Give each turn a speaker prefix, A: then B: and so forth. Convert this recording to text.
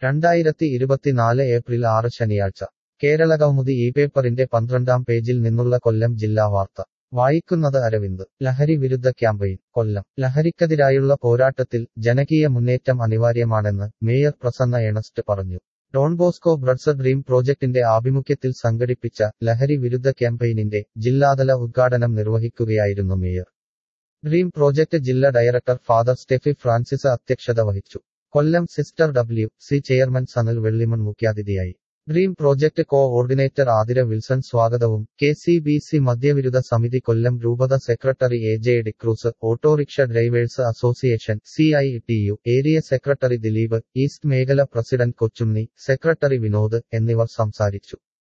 A: രണ്ടായിരത്തി ഇരുപത്തിനാല് ഏപ്രിൽ ആറ് ശനിയാഴ്ച കേരളകൗമുദി ഈ പേപ്പറിന്റെ പന്ത്രണ്ടാം പേജിൽ നിന്നുള്ള കൊല്ലം ജില്ലാ വാർത്ത വായിക്കുന്നത് അരവിന്ദ് ലഹരി വിരുദ്ധ ക്യാമ്പയിൻ കൊല്ലം ലഹരിക്കെതിരായുള്ള പോരാട്ടത്തിൽ ജനകീയ മുന്നേറ്റം അനിവാര്യമാണെന്ന് മേയർ പ്രസന്ന എണസ്റ്റ് പറഞ്ഞു ഡോൺ ബോസ്കോ ബ്രഡ്സ് ഡ്രീം പ്രോജക്ടിന്റെ ആഭിമുഖ്യത്തിൽ സംഘടിപ്പിച്ച ലഹരി വിരുദ്ധ ക്യാമ്പയിനിന്റെ ജില്ലാതല ഉദ്ഘാടനം നിർവഹിക്കുകയായിരുന്നു മേയർ ഡ്രീം പ്രോജക്ട് ജില്ലാ ഡയറക്ടർ ഫാദർ സ്റ്റെഫി ഫ്രാൻസിസ് അധ്യക്ഷത വഹിച്ചു Kollam sister W C chairman Sanal Vellimon മുഖ്യാതിഥിയായി dream project co ordinator Athira Wilson സ്വാഗതവും കെ സി ബി സി മദ്യവിരുദ്ധ സമിതി കൊല്ലം രൂപത secretary A J D'Cruz autorickshaw drivers association C I T U area secretary Dileep east മേഖല പ്രസിഡന്റ് കൊച്ചുണ്ണി സെക്രട്ടറി വിനോദ് എന്നിവർ സംസാരിച്ചു